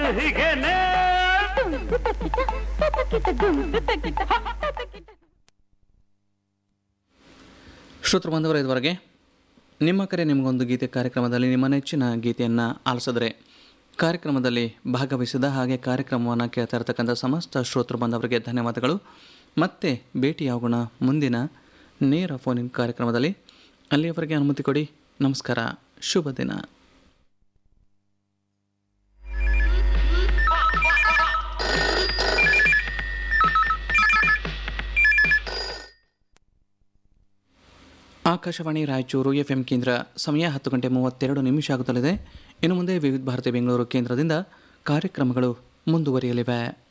ಹೀಗೇನೆ ಶ್ರೋತೃ ಬಂಧುವರ ಇದುವರೆಗೆ ನಿಮ್ಮ ಕರೆ ನಿಮಗೊಂದು ಗೀತೆ ಕಾರ್ಯಕ್ರಮದಲ್ಲಿ ನಿಮ್ಮ ನೆಚ್ಚಿನ ಗೀತೆಯನ್ನು ಆಲಿಸಿದ್ರೆ ಕಾರ್ಯಕ್ರಮದಲ್ಲಿ ಭಾಗವಹಿಸಿದ ಹಾಗೆ ಕಾರ್ಯಕ್ರಮವನ್ನು ಕೇಳ್ತಾ ಇರತಕ್ಕಂಥ ಸಮಸ್ತ ಶ್ರೋತೃ ಬಂಧವರಿಗೆ ಧನ್ಯವಾದಗಳು ಮತ್ತೆ ಭೇಟಿಯಾಗೋಣ ಮುಂದಿನ ನೇರ ಫೋನಿನ ಕಾರ್ಯಕ್ರಮದಲ್ಲಿ ಅಲ್ಲಿಯವರೆಗೆ ಅನುಮತಿ ಕೊಡಿ ನಮಸ್ಕಾರ ಶುಭ ದಿನ ಆಕಾಶವಾಣಿ ರಾಯಚೂರು ಎಫ್ ಎಂ ಕೇಂದ್ರ ಸಮಯ ಹತ್ತು ಗಂಟೆ ಮೂವತ್ತೆರಡು ನಿಮಿಷ ಆಗುತ್ತಲಿದೆ ಇನ್ನು ಮುಂದೆ ವಿವಿಧ ಭಾರತಿ ಬೆಂಗಳೂರು ಕೇಂದ್ರದಿಂದ ಕಾರ್ಯಕ್ರಮಗಳು ಮುಂದುವರಿಯಲಿವೆ